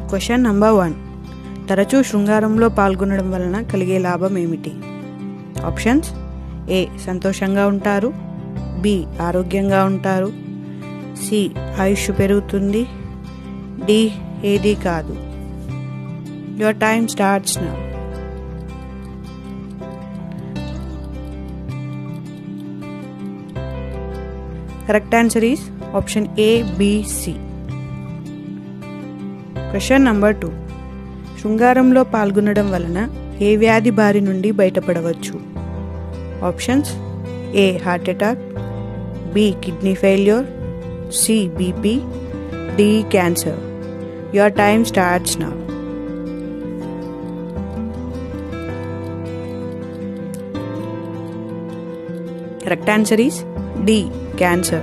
question number one తరచూ శృంగారంలో పాల్గొనడం వలన కలిగే లాభం ఏమిటి ఆప్షన్స్ ఏ సంతోషంగా ఉంటారు బి ఆరోగ్యంగా ఉంటారు సి ఆయుష్ పెరుగుతుంది డి ఏది కాదు your time starts now correct answer is option A B C question number two శృంగారంలో పాల్గొనడం వలన ఏ వ్యాధి బారి నుండి బయటపడవచ్చు options A heart attack B kidney failure C BP D cancer your time starts now correct answer is D cancer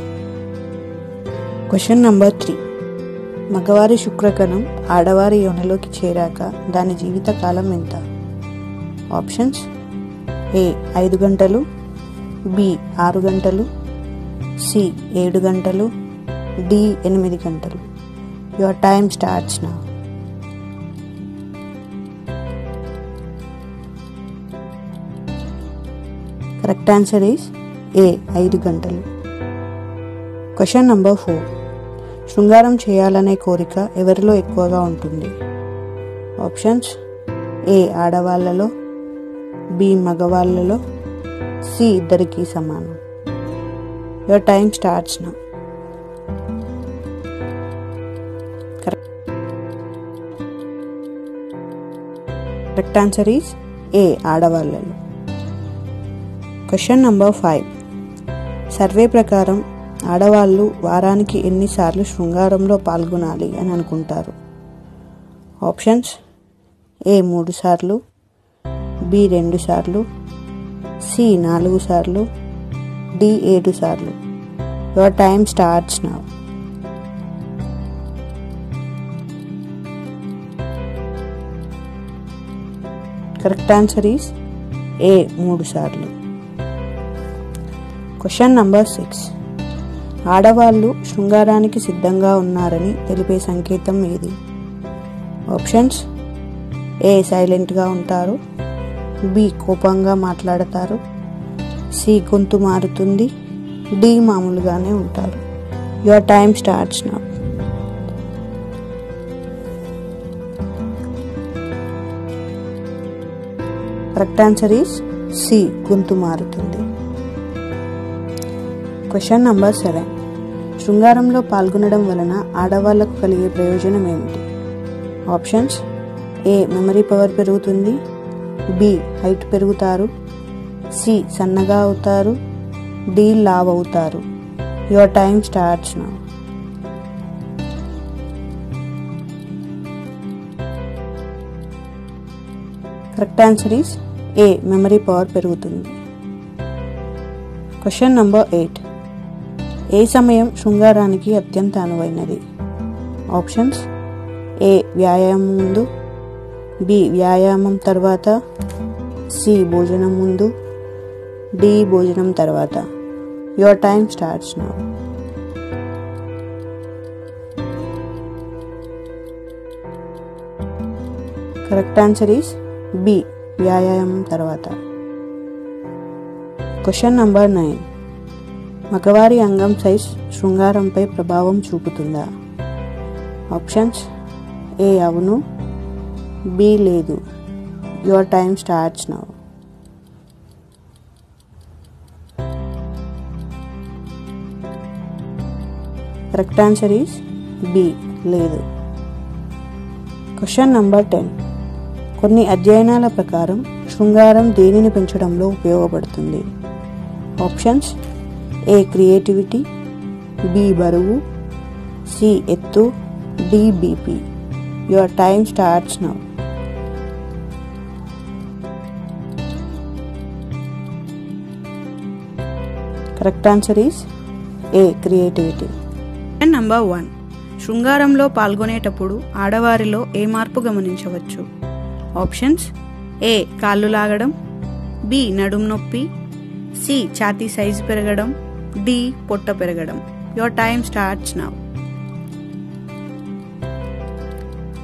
question number three మగవారి శుక్రకణం ఆడవారి యోనిలోకి చేరాక దాని జీవిత కాలం ఎంత ఆప్షన్స్ ఏ ఐదు గంటలు బి ఆరు గంటలు సి ఏడు గంటలు డి ఎనిమిది గంటలు your time starts now correct answer is A ఐదు గంటలు క్వశ్చన్ నంబర్ ఫోర్ శృంగారం చేయాలనే కోరిక ఎవరిలో ఎక్కువగా ఉంటుంది ఆప్షన్స్ ఏ ఆడవాళ్ళలో బి మగవాళ్ళలో సి ఇద్దరికి సమానం your time starts now correct answer is A ఆడవాళ్ళలో క్వశ్చన్ నంబర్ ఫైవ్ సర్వే ప్రకారం ఆడవాళ్ళు వారానికి ఎన్నిసార్లు శృంగారంలో పాల్గొనాలి అని అనుకుంటారు ఆప్షన్స్ ఏ మూడు సార్లు బి రెండు సార్లు సి నాలుగు సార్లు డి ఏడు సార్లు your time starts now correct answer is A మూడు సార్లు క్వశ్చన్ నంబర్ సిక్స్ ఆడవాళ్ళు శృంగారానికి సిద్ధంగా ఉన్నారని తెలిపే సంకేతం ఏది ఆప్షన్స్ ఏ సైలెంట్గా ఉంటారు బి కోపంగా మాట్లాడతారు సి గొంతు మారుతుంది డి మామూలుగానే ఉంటారు your time starts now correct answer is C గొంతు మారుతుంది క్వశ్చన్ నంబర్ సెవెన్ శృంగారంలో పాల్గొనడం వలన ఆడవాళ్లకు కలిగే ప్రయోజనం ఏమిటి ఆప్షన్స్ ఏ మెమరీ పవర్ పెరుగుతుంది బి హైట్ పెరుగుతారు సి సన్నగా అవుతారు డి లావ్ అవుతారు your time starts now correct answer is A memory power పెరుగుతుంది క్వశ్చన్ నంబర్ ఎయిట్ ఏ సమయం శృంగారానికి అత్యంత అనువైనది ఆప్షన్స్ ఏ వ్యాయామం ముందు బి వ్యాయామం తర్వాత సి భోజనం ముందు డి భోజనం తర్వాత your time starts now correct answer is B వ్యాయామం తర్వాత క్వశ్చన్ నంబర్ నైన్ మగవారి అంగం సైజ్ శృంగారంపై ప్రభావం చూపుతుందా ఆప్షన్స్ ఏ అవును బి లేదు your time starts now correct answer is B లేదు క్వశ్చన్ నంబర్ టెన్ కొన్ని అధ్యయనాల ప్రకారం శృంగారం దేనిని పెంచడంలో ఉపయోగపడుతుంది ఆప్షన్స్ ఏ క్రియేటివిటీ బి బరువు సి ఎత్తు D BP your time starts now correct answer is A creativity number one శృంగారంలో పాల్గొనేటప్పుడు ఆడవారిలో ఏ మార్పు గమనించవచ్చు ఆప్షన్స్ ఏ కాళ్ళు లాగడం బి నడుం నొప్పి సి ఛాతీ సైజు పెరగడం డి పొట్ట పెరగడం your time starts now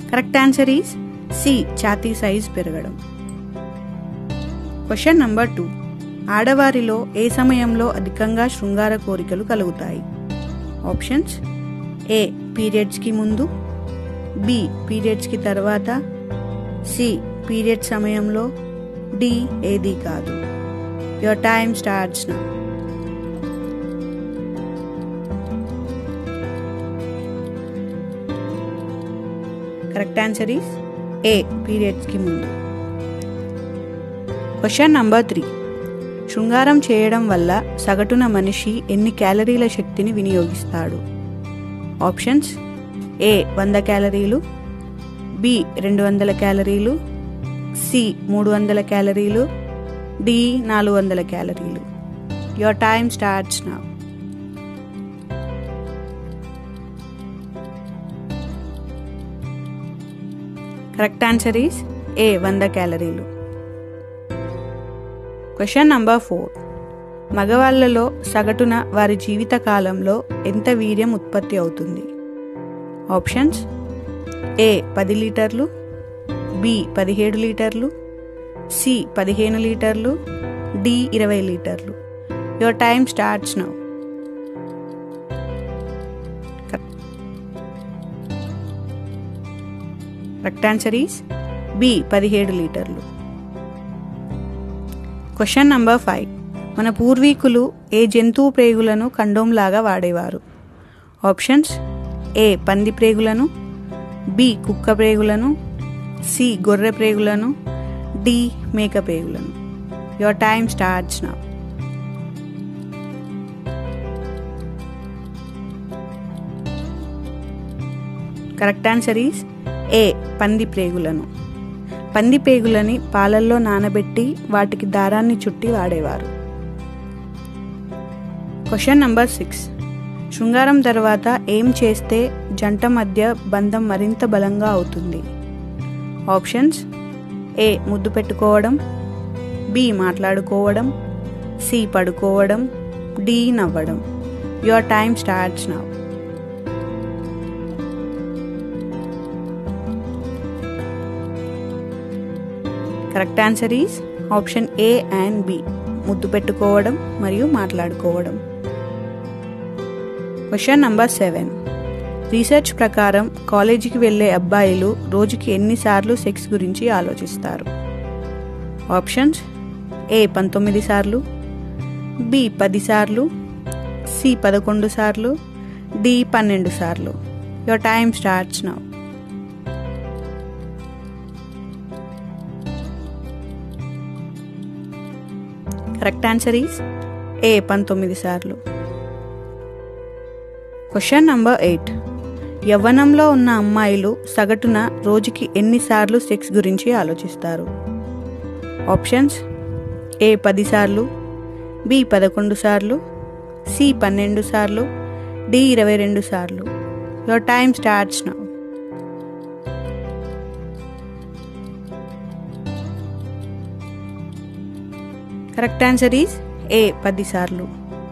correct answer is C ఛాతీ సైజ్ పెరగడం క్వశ్చన్ నంబర్ టూ ఆడవారిలో ఏ సమయంలో అధికంగా శృంగార కోరికలు కలుగుతాయి ఆప్షన్స్ ఏ పీరియడ్స్కి ముందు బి పీరియడ్స్కి తర్వాత సి పీరియడ్ సమయంలో డి ఏది కాదు your time starts now correct answer is A పీరియడ్స్కి ముందు క్వశ్చన్ నంబర్ త్రీ శృంగారం చేయడం వల్ల సగటున మనిషి ఎన్ని క్యాలరీల శక్తిని వినియోగిస్తాడు ఆప్షన్స్ ఏ వంద క్యాలరీలు బి రెండు వందల క్యాలరీలు సి మూడు వందల క్యాలరీలు డి నాలుగు వందల క్యాలరీలు your time starts now correct answer is A వంద క్యాలరీలు క్వశ్చన్ నంబర్ ఫోర్ మగవాళ్లలో సగటున వారి జీవిత కాలంలో ఎంత వీర్యం ఉత్పత్తి అవుతుంది ఆప్షన్స్ ఏ పది లీటర్లు బి పదిహేడు లీటర్లు సి పదిహేను లీటర్లు డి ఇరవై లీటర్లు your time starts now correct answer is B పదిహేడు లీటర్లు క్వశ్చన్ నంబర్ ఫైవ్ మన పూర్వీకులు ఏ జంతువు ప్రేగులను కండోంలాగా వాడేవారు ఆప్షన్స్ ఏ పంది ప్రేగులను బి కుక్క ప్రేగులను సి గొర్రె ప్రేగులను డి మేక ప్రేగులను your time starts now correct answer is A పంది ప్రేగులను పంది పేగులని పాలల్లో నానబెట్టి వాటికి దారాన్ని చుట్టి వాడేవారు క్వశ్చన్ నంబర్ సిక్స్ శృంగారం తర్వాత ఏం చేస్తే జంట మధ్య బంధం మరింత బలంగా అవుతుంది ఆప్షన్స్ ఏ ముద్దు పెట్టుకోవడం బి మాట్లాడుకోవడం సి పడుకోవడం డి నవ్వడం your time starts now correct answer is option A and B ముద్దు పెట్టుకోవడం మరియు మాట్లాడుకోవడం క్వశ్చన్ నంబర్ సెవెన్ రీసెర్చ్ ప్రకారం కాలేజీకి వెళ్ళే అబ్బాయిలు రోజుకి ఎన్నిసార్లు సెక్స్ గురించి ఆలోచిస్తారు ఆప్షన్స్ ఏ పంతొమ్మిది సార్లు బి పది సార్లు సి పదకొండు సార్లు డి పన్నెండు సార్లు your time starts now correct answer is A పంతొమ్మిది సార్లు క్వశ్చన్ నంబర్ ఎయిట్ యవ్వనంలో ఉన్న అమ్మాయిలు సగటున రోజుకి ఎన్నిసార్లు సెక్స్ గురించి ఆలోచిస్తారు ఆప్షన్స్ ఏ పది సార్లు బి పదకొండు సార్లు సి పన్నెండు సార్లు డి ఇరవై రెండు సార్లు your time starts now correct answer is A పది సార్లు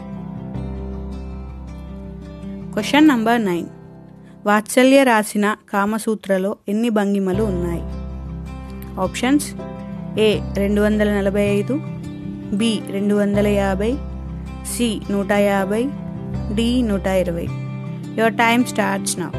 క్వశ్చన్ నంబర్ నైన్ వాత్సల్య రాసిన కామసూత్రలో ఎన్ని భంగిమలు ఉన్నాయి ఆప్షన్స్ ఏ రెండు వందల నలభై ఐదు బి రెండు వందల యాభై సి నూట యాభై డి నూట ఇరవై your time starts now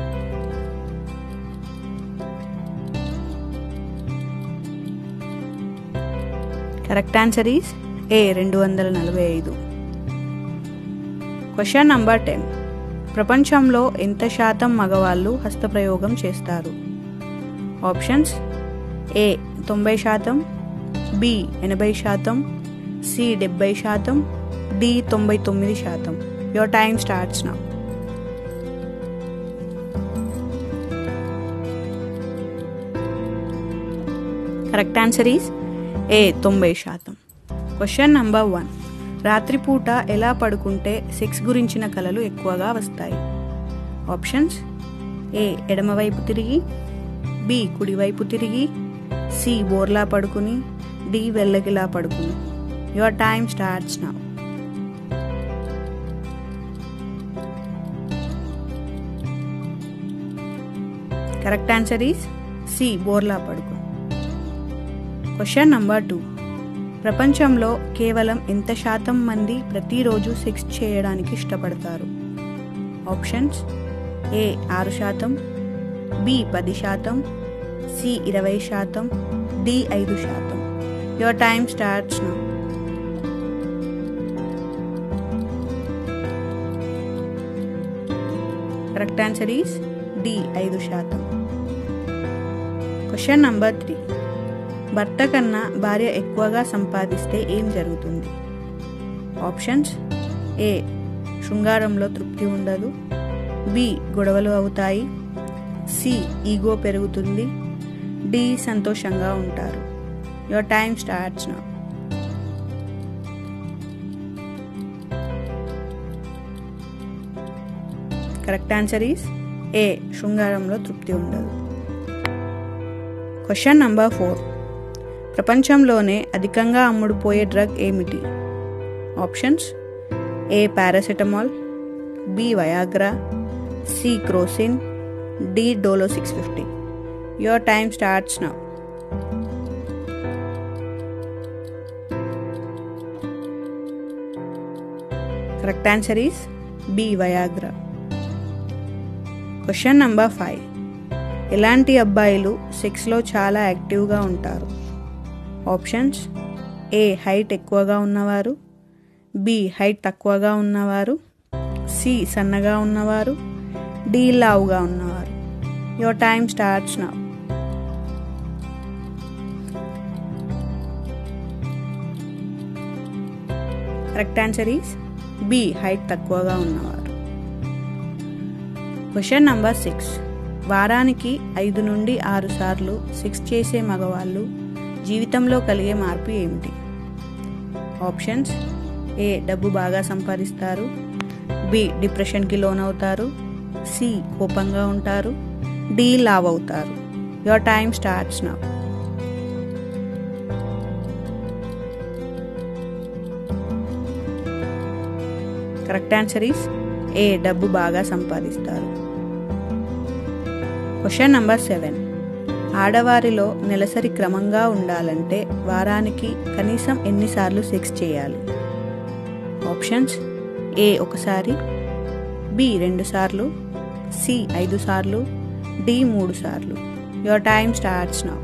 correct answer is A రెండు వందల నలభై ఐదు క్వశ్చన్ నంబర్ టెన్ ప్రపంచంలో ఎంత శాతం మగవాళ్ళు హస్తప్రయోగం చేస్తారు ఆప్షన్స్ ఏ తొంభై శాతం బి ఎనభై శాతం సి డెబ్బై శాతం డి తొంభై తొమ్మిది శాతం your time starts now correct answer is A తొంభై శాతం క్వశ్చన్ నంబర్ వన్ రాత్రిపూట ఎలా పడుకుంటే సెక్స్ గురించిన కలలు ఎక్కువగా వస్తాయి ఆప్షన్స్ ఏ ఎడమవైపు తిరిగి బి కుడివైపు తిరిగి సి బోర్లా పడుకుని డి వెళ్ళగిలా పడుకుని your time starts now correct answer is C బోర్లా పడుకో క్వశ్చన్ నంబర్ టూ ప్రపంచంలో కేవలం ఎంత శాతం మంది ప్రతిరోజు సెక్స్ చేయడానికి ఇష్టపడతారు ఆప్షన్స్ ఏ ఆరు శాతం బి పది శాతం సి ఇరవై శాతం డి ఐదు శాతం your time starts now correct answer is D ఐదు శాతం క్వశ్చన్ నంబర్ త్రీ భర్త కన్నా భార్య ఎక్కువగా సంపాదిస్తే ఏం జరుగుతుంది ఆప్షన్స్ ఏ శృంగారంలో తృప్తి ఉండదు బి గొడవలు అవుతాయి సి ఈగో పెరుగుతుంది డి సంతోషంగా ఉంటారు your time starts now correct answer is A శృంగారంలో తృప్తి ఉండదు క్వశ్చన్ నంబర్ ఫోర్ ప్రపంచంలోనే అధికంగా అమ్ముడుపోయే డ్రగ్ ఏమిటి options A paracetamol B Viagra C Crocin D Dolo six fifty your time starts now correct answer is B Viagra question number five ఎలాంటి అబ్బాయిలు సెక్స్లో చాలా యాక్టివ్గా ఉంటారు ఆప్షన్స్ ఏ హైట్ ఎక్కువగా ఉన్నవారు బి హైట్ తక్కువగా ఉన్నవారు సి సన్నగా ఉన్నవారు డి లావుగా ఉన్నవారు your time starts now correct answer is B height తక్కువగా ఉన్నవారు క్వశ్చన్ నంబర్ సిక్స్ వారానికి ఐదు నుండి ఆరు సార్లు సెక్స్ చేసే మగవాళ్ళు జీవితంలో కలిగే మార్పు ఏమిటి ఆప్షన్స్ ఏ డబ్బు బాగా సంపాదిస్తారు బి డిప్రెషన్కి లోనవుతారు సి కోపంగా ఉంటారు డి లావ్ అవుతారు your time starts now correct answer is A డబ్బు బాగా సంపాదిస్తారు క్వశ్చన్ నంబర్ సెవెన్ ఆడవారిలో నెలసరి క్రమంగా ఉండాలంటే వారానికి కనీసం ఎన్నిసార్లు సెక్స్ చేయాలి ఆప్షన్స్ ఏ ఒకసారి బి రెండు సార్లు సి ఐదు సార్లు డి మూడు సార్లు your time starts now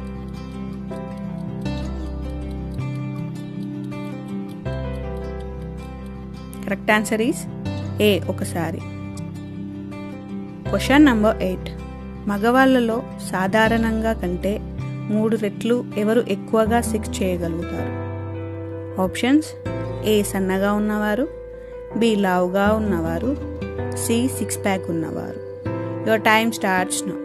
correct answer is A ఒకసారి క్వశ్చన్ నంబర్ ఎయిట్ మగవాళ్ళలో సాధారణంగా కంటే మూడు రెట్లు ఎవరు ఎక్కువగా సెక్స్ చేయగలుగుతారు ఆప్షన్స్ ఏ సన్నగా ఉన్నవారు బి లావుగా ఉన్నవారు సి సిక్స్ ప్యాక్ ఉన్నవారు your time starts now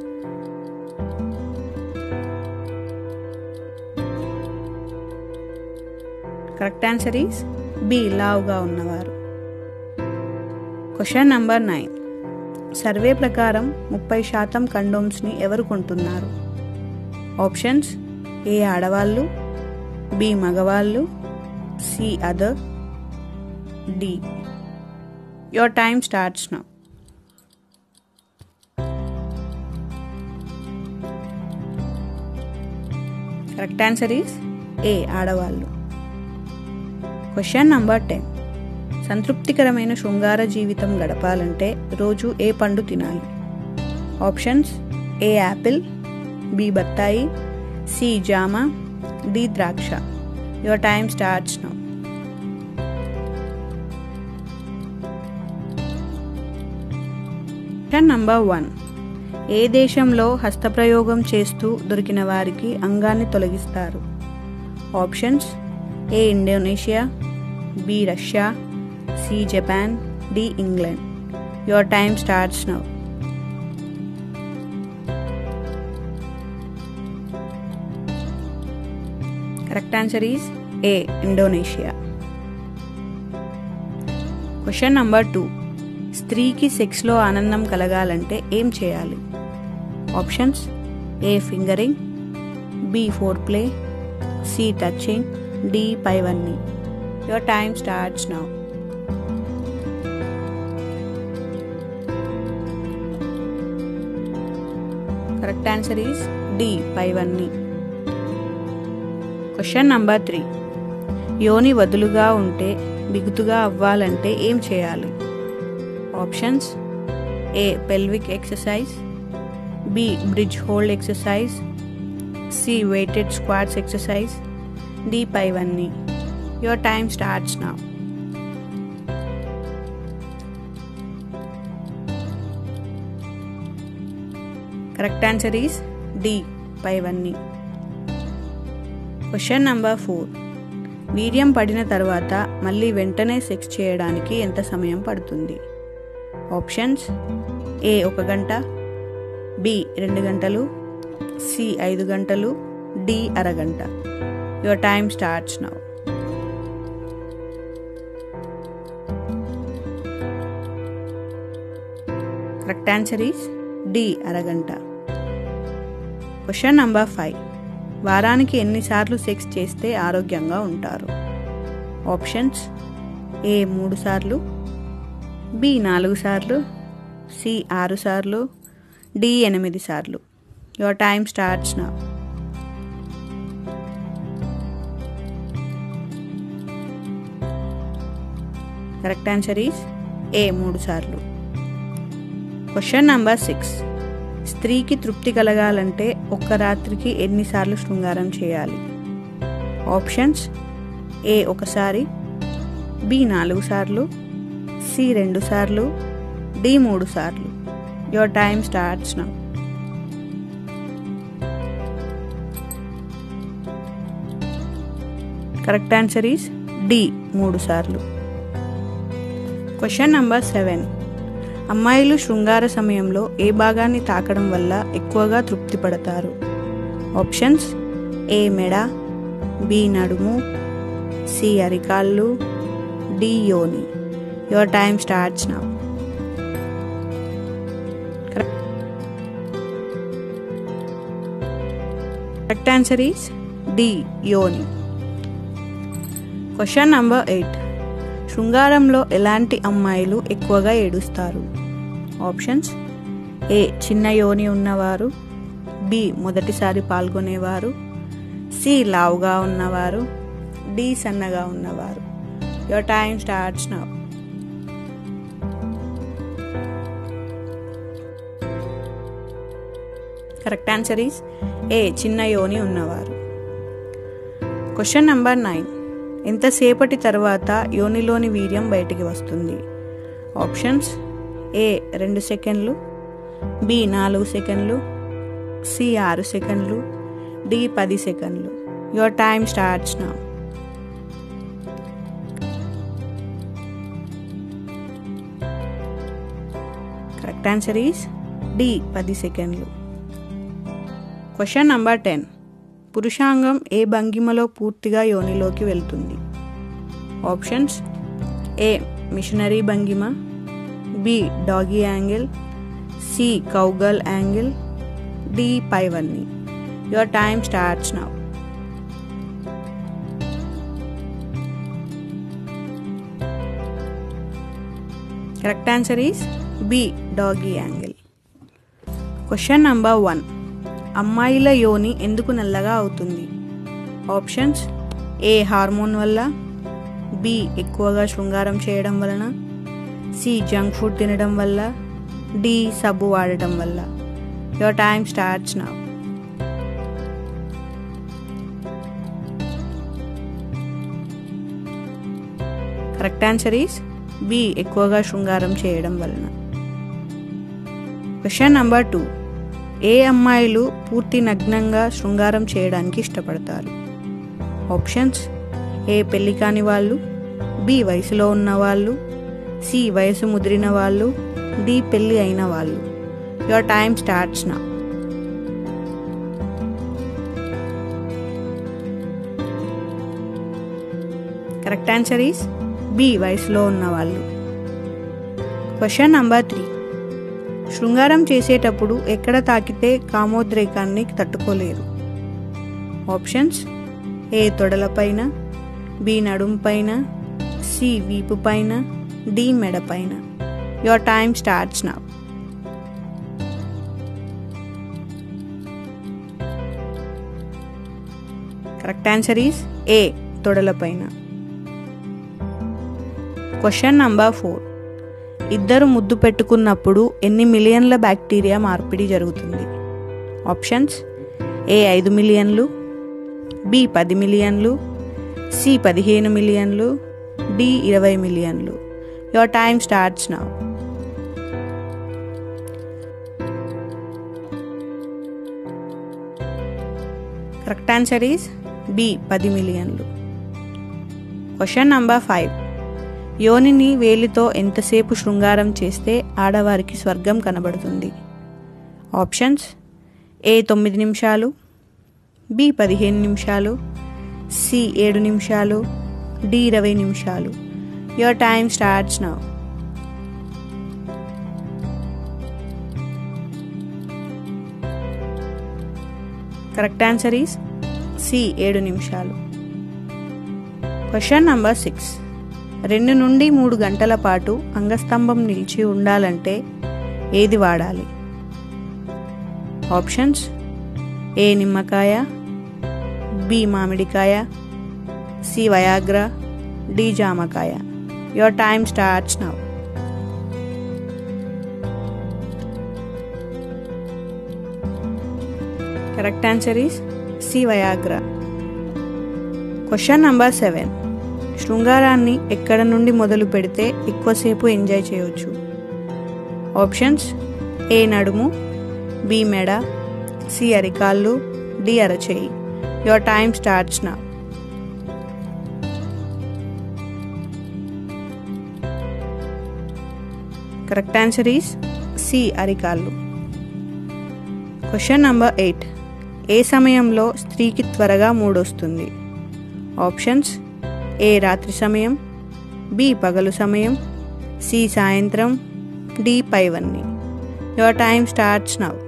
correct answer is B లావుగా ఉన్నవారు క్వశ్చన్ నంబర్ నైన్ సర్వే ప్రకారం ముప్పై శాతం కండోమ్స్ని ఎవరు కొంటున్నారు ఆప్షన్స్ ఏ ఆడవాళ్ళు బి మగవాళ్ళు C other D your time starts now correct answer is A ఆడవాళ్ళు క్వశ్చన్ నంబర్ టెన్ సంతృప్తికరమైన శృంగార జీవితం గడపాలంటే రోజు ఏ పండు తినాలి ఆప్షన్స్ ఏ యాపిల్ బి బత్తాయి సి జామ డి ద్రాక్ష your time starts now question number one ఏ దేశంలో హస్తప్రయోగం చేస్తూ దొరికిన వారికి అంగాన్ని తొలగిస్తారు options A Indonesia B Russia C Japan D England your time starts now correct answer is A Indonesia question number two స్త్రీకి సెక్స్లో ఆనందం కలగాలంటే ఏం చేయాలి options A fingering B foreplay C touching D పైవన్నీ your time starts now correct answer is D పైవన్నీ question number three యోని వదులుగా ఉంటే బిగుతుగా అవ్వాలంటే ఏం చేయాలి options A pelvic exercise B bridge hold exercise C weighted squats exercise D పైవన్నీ your time starts now correct answer is D పైవన్నీ క్వశ్చన్ నంబర్ ఫోర్ వీర్యం పడిన తర్వాత మళ్ళీ వెంటనే సెక్స్ చేయడానికి ఎంత సమయం పడుతుంది ఆప్షన్స్ ఏ ఒక గంట బి రెండు గంటలు సి ఐదు గంటలు డి అరగంట your time starts now correct answer is D అరగంట క్వశ్చన్ నంబర్ ఫైవ్ వారానికి ఎన్నిసార్లు సెక్స్ చేస్తే ఆరోగ్యంగా ఉంటారు ఆప్షన్స్ ఏ మూడు సార్లు బి నాలుగు సార్లు సి ఆరు సార్లు డి ఎనిమిది సార్లు your time starts now correct answer is A మూడు సార్లు క్వశ్చన్ నంబర్ సిక్స్ స్త్రీకి తృప్తి కలగాలంటే ఒక్క రాత్రికి ఎన్నిసార్లు శృంగారం చేయాలి ఆప్షన్స్ ఏ ఒకసారి బి నాలుగు సార్లు సి రెండు సార్లు డి మూడు సార్లు your time starts now correct answer is D మూడు సార్లు క్వశ్చన్ నంబర్ సెవెన్ అమ్మాయిలు శృంగార సమయంలో ఏ భాగాన్ని తాకడం వల్ల ఎక్కువగా తృప్తి పడతారు ఆప్షన్స్ ఏ మెడ బి నడుము సి అరికాళ్ళు డి యోని your time starts now correct answer is D యోని క్వశ్చన్ నంబర్ ఎయిట్ శృంగారంలో ఎలాంటి అమ్మాయిలు ఎక్కువగా ఏడుస్తారు ఆప్షన్స్ ఏ చిన్న యోని ఉన్నవారు బి మొదటిసారి పాల్గొనేవారు సి లావుగా ఉన్నవారు డి సన్నగా ఉన్నవారు your time starts now correct answer is A చిన్న యోని ఉన్నవారు క్వశ్చన్ నంబర్ నైన్ ఎంతసేపటి తర్వాత యోనిలోని వీర్యం బయటికి వస్తుంది ఆప్షన్స్ ఏ రెండు సెకండ్లు బి నాలుగు సెకండ్లు సి ఆరు సెకండ్లు డి పది సెకండ్లు your time starts now correct answer is D పది సెకండ్లు క్వశ్చన్ నంబర్ టెన్ పురుషాంగం ఏ భంగిమలో పూర్తిగా యోనిలోకి వెళ్తుంది ఆప్షన్స్ ఏ మిషనరీ భంగిమ B doggy angle C cowgirl angle D పైవన్నీ your time starts now correct answer is B doggy angle question number one అమ్మాయిల యోని ఎందుకు నల్లగా అవుతుంది ఆప్షన్స్ ఏ హార్మోన్ వల్ల బి ఎక్కువగా శృంగారం చేయడం వలన సి జంక్ ఫుడ్ తినడం వల్ల డి సబ్బు వాడటం వల్ల your time starts now correct answer is B ఎక్కువగా శృంగారం చేయడం వలన క్వశ్చన్ నంబర్ టూ ఏ అమ్మాయిలు పూర్తి నగ్నంగా శృంగారం చేయడానికి ఇష్టపడతారు ఆప్షన్స్ ఏ పెళ్లి కాని వాళ్ళు బి వయసులో ఉన్న వాళ్ళు సి వయసు ముదిరిన వాళ్ళు డి పెళ్లి అయిన వాళ్ళు your time starts now correct answer is B వయసులో ఉన్న వాళ్ళు క్వశ్చన్ నంబర్ త్రీ శృంగారం చేసేటప్పుడు ఎక్కడ తాకితే కామోద్రేకాన్ని తట్టుకోలేరు ఆప్షన్స్ ఏ తొడలపైన బి నడుం పైన సి వీపు పైన డి మెడ పైన your time starts now correct answer is A తొడలపైన క్వశ్చన్ నంబర్ ఫోర్ ఇద్దరు ముద్దు పెట్టుకున్నప్పుడు ఎన్ని మిలియన్ల బ్యాక్టీరియా మార్పిడి జరుగుతుంది ఆప్షన్స్ ఏ ఐదు మిలియన్లు బి పది మిలియన్లు సి పదిహేను మిలియన్లు డి ఇరవై మిలియన్లు your time starts now correct answer is B పది మిలియన్లు క్వశ్చన్ నంబర్ ఫైవ్ యోనిని వేలితో ఎంతసేపు శృంగారం చేస్తే ఆడవారికి స్వర్గం కనబడుతుంది ఆప్షన్స్ ఏ తొమ్మిది నిమిషాలు బి పదిహేను నిమిషాలు సి ఏడు నిమిషాలు డి ఇరవై నిమిషాలు your time starts now correct answer is C ఏడు నిమిషాలు క్వశ్చన్ నంబర్ సిక్స్ రెండు నుండి మూడు గంటల పాటు అంగస్తంభం నిలిచి ఉండాలంటే ఏది వాడాలి ఆప్షన్స్ ఏ నిమ్మకాయ బి మామిడికాయ సి వయాగ్రా డి జామకాయ your time starts now correct answer is C Viagra question number seven శృంగారాన్ని ఎక్కడ నుండి మొదలు పెడితే ఎక్కువసేపు ఎంజాయ్ చేయవచ్చు ఆప్షన్స్ ఏ నడుము బి మెడ సి అరికాళ్ళు డి అరచేయి your time starts now correct answer is C అరికాళ్ళు క్వశ్చన్ నంబర్ ఎయిట్ ఏ సమయంలో స్త్రీకి త్వరగా మూడొస్తుంది ఆప్షన్స్ ఏ రాత్రి సమయం బి పగలు సమయం సి సాయంత్రం డి పైవన్నీ your time starts now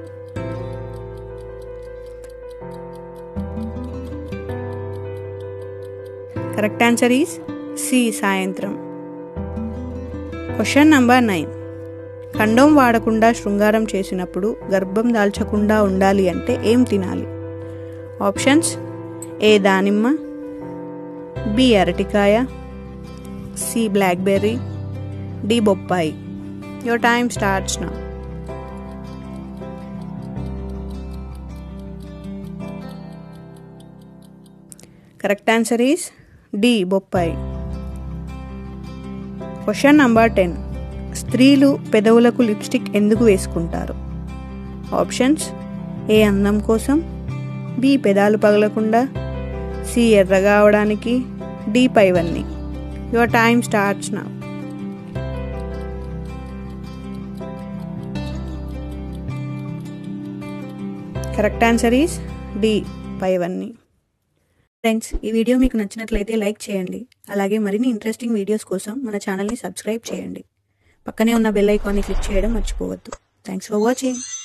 correct answer is C సాయంత్రం క్వశ్చన్ నంబర్ నైన్ ఖండం వాడకుండా శృంగారం చేసినప్పుడు గర్భం దాల్చకుండా ఉండాలి అంటే ఏం తినాలి ఆప్షన్స్ ఏ దానిమ్మ బి అరటికాయ సి బ్లాక్బెర్రీ డి బొప్పాయి your time starts now correct answer is D బొప్పాయి క్వశ్చన్ నంబర్ టెన్ స్త్రీలు పెదవులకు లిప్స్టిక్ ఎందుకు వేసుకుంటారు ఆప్షన్స్ ఏ అందం కోసం బి పెదాలు పగలకుండా సి ఎర్రగా అవడానికి డి పైవన్నీ your time starts now correct answer is D పైవన్నీ ఫ్రెండ్స్ ఈ వీడియో మీకు నచ్చినట్లయితే లైక్ చేయండి అలాగే మరిన్ని ఇంట్రెస్టింగ్ వీడియోస్ కోసం మన ఛానల్ని సబ్స్క్రైబ్ చేయండి పక్కనే ఉన్న బెల్ ఐకాన్ని క్లిక్ చేయడం మర్చిపోవద్దు థ్యాంక్స్ ఫర్ వాచింగ్